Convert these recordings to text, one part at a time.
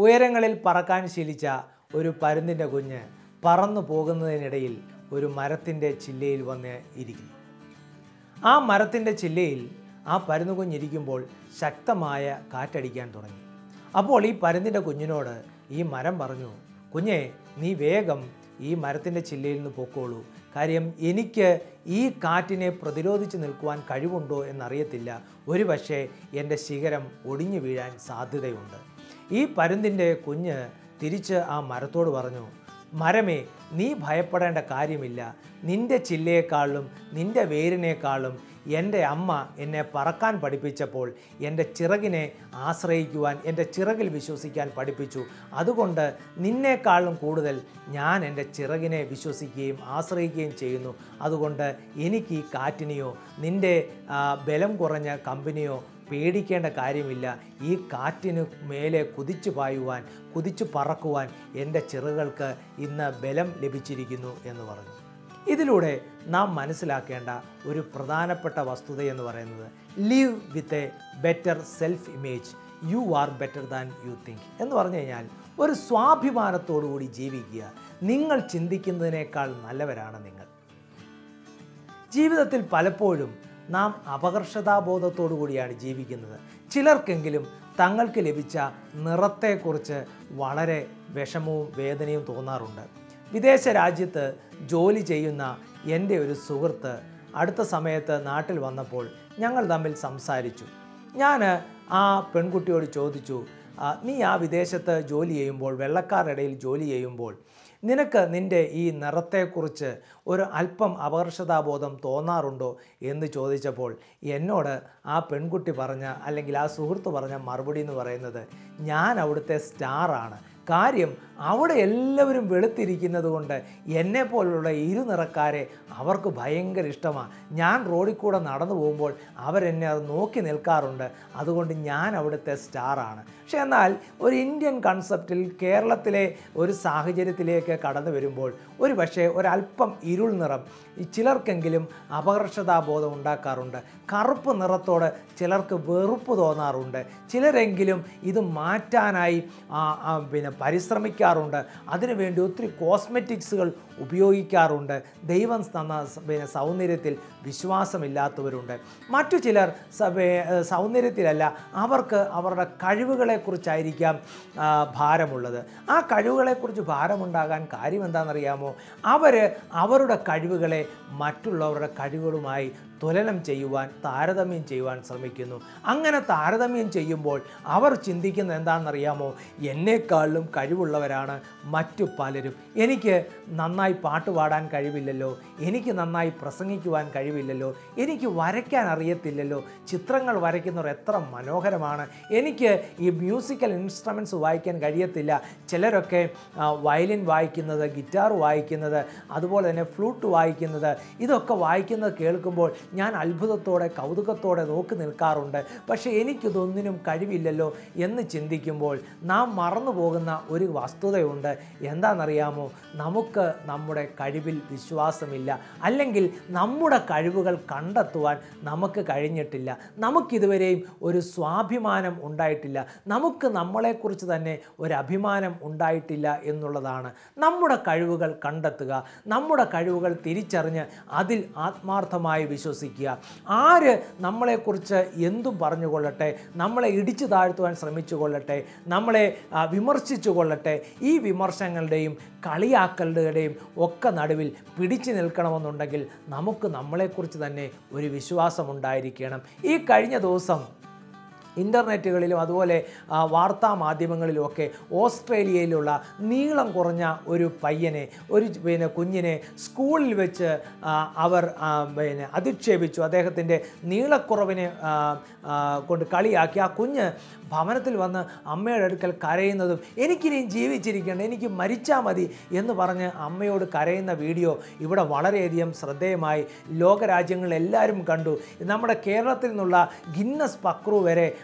ഉയരങ്ങളിൽ പറക്കാൻ ശീലിച്ച ഒരു പരുന്തിൻ്റെ കുഞ്ഞ് പറന്നു പോകുന്നതിനിടയിൽ ഒരു മരത്തിൻ്റെ ചില്ലയിൽ വന്ന് ഇരിക്കുന്നു ആ മരത്തിൻ്റെ ചില്ലയിൽ ആ പരുന്ത് കുഞ്ഞിരിക്കുമ്പോൾ ശക്തമായ കാറ്റടിക്കാൻ തുടങ്ങി അപ്പോൾ ഈ പരുന്തിൻ്റെ കുഞ്ഞിനോട് ഈ മരം പറഞ്ഞു കുഞ്ഞെ നീ വേഗം ഈ മരത്തിൻ്റെ ചില്ലയിൽ നിന്ന് പൊക്കോളൂ കാര്യം എനിക്ക് ഈ കാറ്റിനെ പ്രതിരോധിച്ച് നിൽക്കുവാൻ കഴിവുണ്ടോ എന്നറിയത്തില്ല ഒരു പക്ഷേ എൻ്റെ ശിഖരം ഒടിഞ്ഞു വീഴാൻ സാധ്യതയുണ്ട് ഈ പരുന്തിൻ്റെ കുഞ്ഞ് തിരിച്ച് ആ മരത്തോട് പറഞ്ഞു മരമേ നീ ഭയപ്പെടേണ്ട കാര്യമില്ല നിന്റെ ചില്ലയേക്കാളും നിന്റെ വേരിനേക്കാളും എൻ്റെ അമ്മ എന്നെ പറക്കാൻ പഠിപ്പിച്ചപ്പോൾ എൻ്റെ ചിറകിനെ ആശ്രയിക്കുവാൻ എൻ്റെ ചിറകിൽ വിശ്വസിക്കാൻ പഠിപ്പിച്ചു അതുകൊണ്ട് നിന്നേക്കാളും കൂടുതൽ ഞാൻ എൻ്റെ ചിറകിനെ വിശ്വസിക്കുകയും ആശ്രയിക്കുകയും ചെയ്യുന്നു അതുകൊണ്ട് എനിക്ക് ഈ കാറ്റിനെയോ നിൻ്റെ ആ, ബലം കുറഞ്ഞ കമ്പനിയോ പേടിക്കേണ്ട കാര്യമില്ല ഈ കാറ്റിന് മേലെ കുതിച്ചു പായുവാൻ കുതിച്ചു പറക്കുവാൻ എൻ്റെ ചിറകുകൾക്ക് ഇന്ന് ബലം ലഭിച്ചിരിക്കുന്നു എന്ന് പറഞ്ഞു ഇതിലൂടെ നാം മനസ്സിലാക്കേണ്ട ഒരു പ്രധാനപ്പെട്ട വസ്തുത എന്ന് പറയുന്നത് live with a better self image you are better than you think എന്ന് പറഞ്ഞു കഴിഞ്ഞാൽ ഒരു സ്വാഭിമാനത്തോടു കൂടി ജീവിക്കുക നിങ്ങൾ ചിന്തിക്കുന്നതിനേക്കാൾ നല്ലവരാണ് നിങ്ങൾ ജീവിതത്തിൽ പലപ്പോഴും നാം അപകർഷതാബോധത്തോടു കൂടിയാണ് ജീവിക്കുന്നത് ചിലർക്കെങ്കിലും തങ്ങൾക്ക് ലഭിച്ച നിറത്തെക്കുറിച്ച് വളരെ വിഷമവും വേദനയും തോന്നാറുണ്ട് വിദേശ രാജ്യത്ത് ജോലി ചെയ്യുന്ന എൻ്റെ ഒരു സുഹൃത്ത് അടുത്ത സമയത്ത് നാട്ടിൽ വന്നപ്പോൾ ഞങ്ങൾ തമ്മിൽ സംസാരിച്ചു ഞാൻ ആ പെൺകുട്ടിയോട് ചോദിച്ചു "ആ, നീ ആ വിദേശത്ത് ജോലി ചെയ്യുമ്പോൾ വെള്ളക്കാരുടെ ഇടയിൽ ജോലി ചെയ്യുമ്പോൾ നിനക്ക് നിൻ്റെ ഈ നിറത്തെക്കുറിച്ച് ഒരു അല്പം അപകർഷതാബോധം തോന്നാറുണ്ടോ എന്ന് ചോദിച്ചപ്പോൾ എന്നോട് ആ പെൺകുട്ടി പറഞ്ഞ അല്ലെങ്കിൽ ആ സുഹൃത്ത് പറഞ്ഞ മറുപടി എന്ന് പറയുന്നത് ഞാൻ അവിടുത്തെ സ്റ്റാറാണ് കാര്യം അവിടെ എല്ലാവരും വെളുത്തിരിക്കുന്നത് കൊണ്ട് എന്നെ പോലുള്ള ഇരുനിറക്കാരെ അവർക്ക് ഭയങ്കര ഇഷ്ടമാണ് ഞാൻ റോഡിൽ കൂടെ നടന്നു പോകുമ്പോൾ അവരെന്നെ അത് നോക്കി നിൽക്കാറുണ്ട് അതുകൊണ്ട് ഞാൻ അവിടുത്തെ സ്റ്റാറാണ് പക്ഷെ എന്നാൽ ഒരു ഇന്ത്യൻ കൺസെപ്റ്റിൽ കേരളത്തിലെ ഒരു സാഹചര്യത്തിലേക്ക് കടന്നു വരുമ്പോൾ ഒരു പക്ഷേ ഒരല്പം ഇരുൾ നിറം ഈ ചിലർക്കെങ്കിലും അപകർഷതാബോധം ഉണ്ടാക്കാറുണ്ട് കറുപ്പ് നിറത്തോട് ചിലർക്ക് വെറുപ്പ് തോന്നാറുണ്ട് ചിലരെങ്കിലും ഇത് മാറ്റാനായി ആ, ആ, പിന്നെ പരിശ്രമിക്കാറുണ്ട് അതിനുവേണ്ടി ഒത്തിരി കോസ്മെറ്റിക്സുകൾ ഉപയോഗിക്കാറുണ്ട് ദൈവം തന്ന സ- പിന്നെ സൗന്ദര്യത്തിൽ വിശ്വാസമില്ലാത്തവരുണ്ട് മറ്റു ചിലർ സ- വേ- ഏ, സൗന്ദര്യത്തിലല്ല അവർക്ക് അവരുടെ കഴിവുകളെക്കുറിച്ചായിരിക്കാം ആ, ഭാരമുള്ളത് ആ കഴിവുകളെക്കുറിച്ച് ഭാരമുണ്ടാകാൻ കാര്യം എന്താണെന്നറിയാമോ അവർ അവരുടെ കഴിവുകളെ മറ്റുള്ളവരുടെ കഴിവുകളുമായി തുലനം ചെയ്യുവാൻ താരതമ്യം ചെയ്യുവാൻ ശ്രമിക്കുന്നു അങ്ങനെ താരതമ്യം ചെയ്യുമ്പോൾ അവർ ചിന്തിക്കുന്നത് എന്താണെന്നറിയാമോ എന്നെക്കാളിലും കഴിവുള്ളവരാണ് മറ്റു പലരും എനിക്ക് നന്നായി പാട്ട് പാടാൻ കഴിവില്ലല്ലോ എനിക്ക് നന്നായി പ്രസംഗിക്കുവാൻ കഴിവില്ലല്ലോ എനിക്ക് വരയ്ക്കാൻ അറിയത്തില്ലല്ലോ ചിത്രങ്ങൾ വരയ്ക്കുന്നവർ എത്ര മനോഹരമാണ് എനിക്ക് ഈ മ്യൂസിക്കൽ ഇൻസ്ട്രുമെൻറ്റ്സ് വായിക്കാൻ കഴിയത്തില്ല ചിലരൊക്കെ ആ, വയലിൻ വായിക്കുന്നത് ഗിറ്റാർ വായിക്കുന്നത് അതുപോലെ തന്നെ ഫ്ലൂട്ട് വായിക്കുന്നത് ഇതൊക്കെ വായിക്കുന്നത് കേൾക്കുമ്പോൾ ഞാൻ അത്ഭുതത്തോടെ കൗതുകത്തോടെ നോക്കി നിൽക്കാറുണ്ട് പക്ഷേ എനിക്കിതൊന്നിനും കഴിവില്ലല്ലോ എന്ന് ചിന്തിക്കുമ്പോൾ നാം മറന്നു പോകുന്ന ഒരു വസ്തുതയുണ്ട് എന്താണെന്നറിയാമോ നമുക്ക് നമ്മുടെ കഴിവിൽ വിശ്വാസമില്ല അല്ലെങ്കിൽ നമ്മുടെ കഴിവുകൾ കണ്ടെത്തുവാൻ നമുക്ക് കഴിഞ്ഞിട്ടില്ല നമുക്കിതുവരെയും ഒരു സ്വാഭിമാനം ഉണ്ടായിട്ടില്ല നമുക്ക് നമ്മളെക്കുറിച്ച് തന്നെ ഒരു അഭിമാനം ഉണ്ടായിട്ടില്ല എന്നുള്ളതാണ് നമ്മുടെ കഴിവുകൾ കണ്ടെത്തുക നമ്മുടെ കഴിവുകൾ തിരിച്ചറിഞ്ഞ് അതിൽ ആത്മാർത്ഥമായി വിശ്വസിക്കുക ആര് നമ്മളെക്കുറിച്ച് എന്തും പറഞ്ഞുകൊള്ളട്ടെ നമ്മളെ ഇടിച്ചു താഴ്ത്തുവാൻ ശ്രമിച്ചു കൊള്ളട്ടെ നമ്മളെ ആ, വിമർശിച്ചു കൊള്ളട്ടെ ഈ വിമർശങ്ങളുടെയും കളിയാക്കലുടെയും ഒക്കെ നടുവിൽ പിടിച്ചു നിൽക്കണമെന്നുണ്ടെങ്കിൽ നമുക്ക് നമ്മളെക്കുറിച്ച് തന്നെ ഒരു വിശ്വാസമുണ്ടായിരിക്കണം ഈ കഴിഞ്ഞ ദിവസം ഇൻ്റർനെറ്റുകളിലും അതുപോലെ ആ, വാർത്താ മാധ്യമങ്ങളിലുമൊക്കെ ഓസ്ട്രേലിയയിലുള്ള നീളം കുറഞ്ഞ ഒരു പയ്യനെ ഒരു പിന്നെ കുഞ്ഞിനെ സ്കൂളിൽ വെച്ച് ആ, അവർ ആ, പിന്നെ അധിക്ഷേപിച്ചു അദ്ദേഹത്തിൻ്റെ നീളക്കുറവിനെ ആ, ആ, കൊണ്ട് കളിയാക്കി ആ കുഞ്ഞ് ഭവനത്തിൽ വന്ന് അമ്മയുടെ അടുക്കൽ കരയുന്നതും എനിക്കിനിയും ജീവിച്ചിരിക്കേണ്ട എനിക്ക് മരിച്ചാൽ മതി എന്ന് പറഞ്ഞ് അമ്മയോട് കരയുന്ന വീഡിയോ ഇവിടെ വളരെയധികം ശ്രദ്ധേയമായി ലോകരാജ്യങ്ങളിൽ എല്ലാവരും കണ്ടു നമ്മുടെ കേരളത്തിൽ നിന്നുള്ള ഗിന്നസ് പക്രു വരെ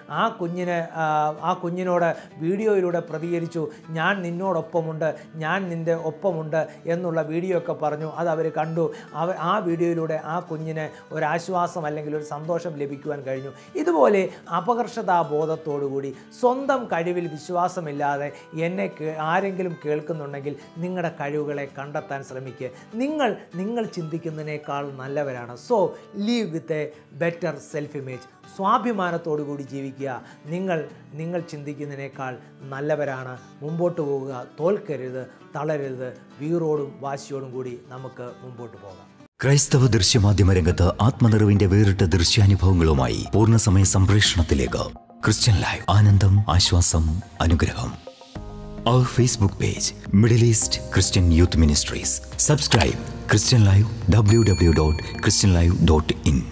ആ കുഞ്ഞിന് ആ, ആ കുഞ്ഞിനോട് വീഡിയോയിലൂടെ പ്രതികരിച്ചു ഞാൻ നിന്നോടൊപ്പമുണ്ട് ഞാൻ നിൻ്റെ ഒപ്പമുണ്ട് എന്നുള്ള വീഡിയോ ഒക്കെ പറഞ്ഞു അത് അവർ കണ്ടു അവ ആ വീഡിയോയിലൂടെ ആ കുഞ്ഞിന് ഒരാശ്വാസം അല്ലെങ്കിൽ ഒരു സന്തോഷം ലഭിക്കുവാൻ കഴിഞ്ഞു ഇതുപോലെ അപകർഷതാ ബോധത്തോടുകൂടി സ്വന്തം കഴിവിൽ വിശ്വാസമില്ലാതെ എന്നെ കേ- ആരെങ്കിലും കേൾക്കുന്നുണ്ടെങ്കിൽ നിങ്ങളുടെ കഴിവുകളെ കണ്ടെത്താൻ ശ്രമിക്കുക നിങ്ങൾ നിങ്ങൾ ചിന്തിക്കുന്നതിനേക്കാൾ നല്ലവരാണ് so live with a better self image സ്വാഭിമാനത്തോടു കൂടി ജീവിക്കുക നിങ്ങൾ നിങ്ങൾ ചിന്തിക്കുന്നതിനേക്കാൾ നല്ലവരാണ് മുമ്പോട്ട് പോവുക തോൽക്കരുത് തളരരുത് വീറോടും വാശിയോടും കൂടി നമുക്ക് മുമ്പോട്ട് പോകാം ക്രൈസ്തവ ദൃശ്യമാധ്യമ രംഗത്ത് ആത്മനിറവിന്റെ വേറിട്ട ദൃശ്യാനുഭവങ്ങളുമായി പൂർണ്ണസമയ സംപ്രേഷണത്തിലേക്ക് ക്രിസ്ത്യൻ ലൈവ് ആനന്ദം ആശ്വാസം അനുഗ്രഹം അവർ Facebook page Middle East Christian Youth Ministries subscribe Christian Live W W dot Christian Live dot in